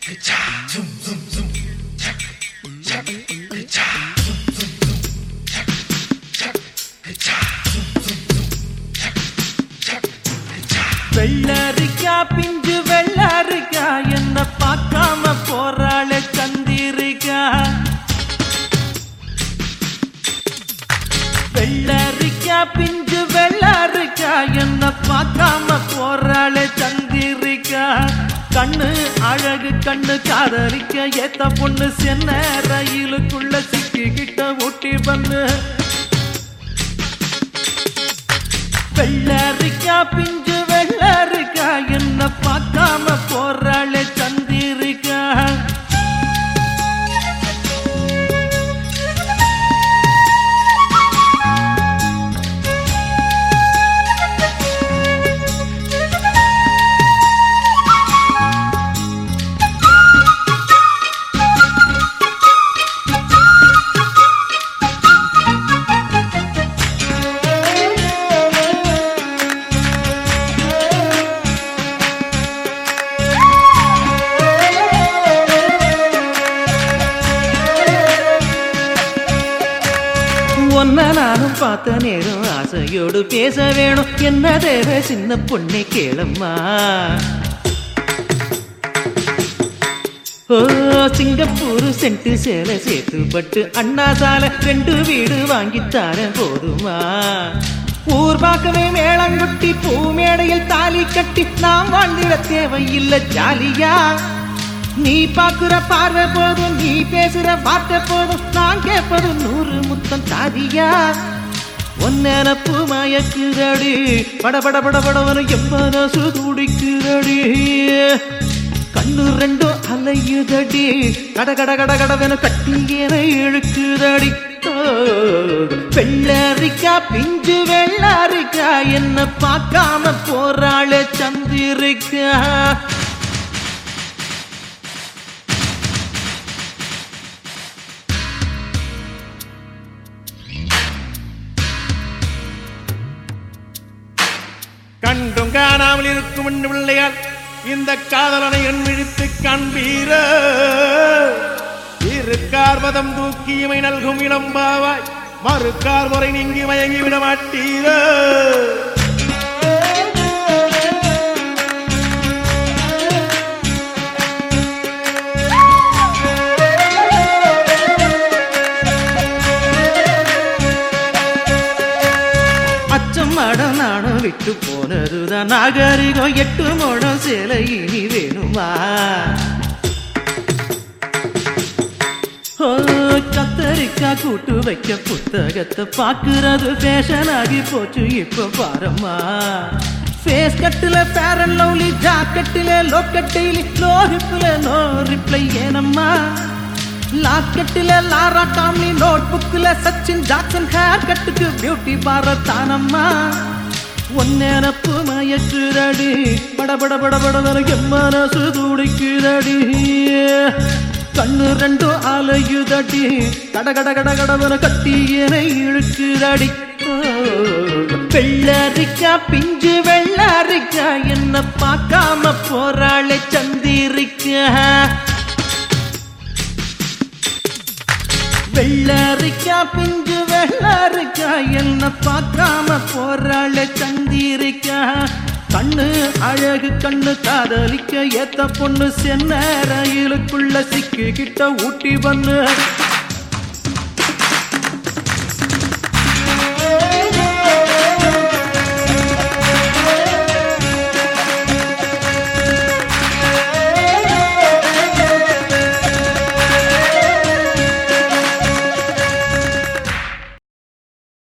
வெள்ளரிக்கா பிஞ்சு வெள்ளரிக்கா என்ன பார்க்காம போறாளே சந்திரிக்கா வெள்ளரிக்கா பிஞ்சு வெள்ளரிக்கா என்ன பார்க்காம போறாளே சந்திரிக்கா கண்ணு அழகு கண்ணு காதலிக்க ஏத்த பொண்ணு சென்ன ரயிலுக்குள்ள சிக்கிக்கிட்ட ஊட்டி பண்ணு வெள்ளரிக்கா பிஞ்சு வெள்ளரிக்கா என்ன பார்க்காம போறாளே சந்திரிக்கா ஒன்ன நானும் பார்த்த நேரம் ஆசையோடு பேச வேணும் என்ன தேவை சின்ன பொண்ணை கேளம்மா ஓ சிங்கப்பூர் சென்ட்டு சேலை சேர்த்து பட்டு அண்ணா சாலை ரெண்டு வீடு வாங்கித்தார போதுமா ஊர் பார்க்கவே மேளங்கொட்டி பூ மேடையில் தாலி கட்டி நாம் வாழ்ந்திட தேவையில்லை ஜாலியா நீ பாக்குற பார்வை போதும் நீ பேசுற வார்த்தை போதும் நான் கேட்பது நூறு முத்தம் தாதியா ஒன்னப்பு மயக்குதடி பட பட பட படவன எம்மனசு துடிக்குதடி கண்ணு ரெண்டும் அலையுதடி கட கட கட கடவென கட்டியன இழுக்குதடி ஓ, வெள்ளரிக்கா பிஞ்சு வெள்ளரிக்கா என்ன பார்க்காம போறாளே சந்திரிக்கா கண்டும் காணாமல் இருக்கும் என் பிள்ளையால் இந்த காதலனை என் விழித்து காண்பீர இருக்கார்வதம் தூக்கி இமை நல்கும் இளம்பாவாய் மறுக்கார் முறை நீங்கி மயங்கி விட மாட்டீர அச்சம் மடம் நானும் விட்டு போனதுதான் நாகரிகம் எட்டு மோடம் சேலை இனி வேணுமா ஓ, கத்தரிக்கா கூட்டு வைக்க புத்தகத்தை பாக்குறது ஃபேஷன் ஆகி போச்சு இப்ப பாரம்மா ஃபேஸ் கட்டுல ஃபேர் அண்ட் லவ்லி ஜாக்கெட்டில லோக்கட்டில லோ ஹிப்ல நோ ரிப்ளை ஏனம்மா லாக்கெட்டில லாரா டாம்லி நோட் புக்ல சச்சின் ஜாக்சன் ஹேர் கட்டுக்கு பியூட்டி பாரத் தானம்மா ஒன்னேனப்பு மயக்குதடி பட பட பட பட வர எம்மனசு துடிக்குதடி கண்ணு ரெண்டும் அலையுதடி கட கட கட கடவன கட்டி என இழுக்குதடி ஓ, வெள்ளரிக்கா பிஞ்சு வெள்ளரிக்கா என்ன பார்க்காம போறாளே சந்திரிக்கா வெள்ளரிக்கா பிஞ்சு வெள்ளரிக்கா என்ன பார்க்காம போறாளே சந்திரிக்கா கண்ணு அழகு கண்ணு காதலிக்க ஏத்த பொண்ணு சென்ன ரயிலுக்குள்ள சிக்கிக்கிட்ட ஊட்டி பண்ணு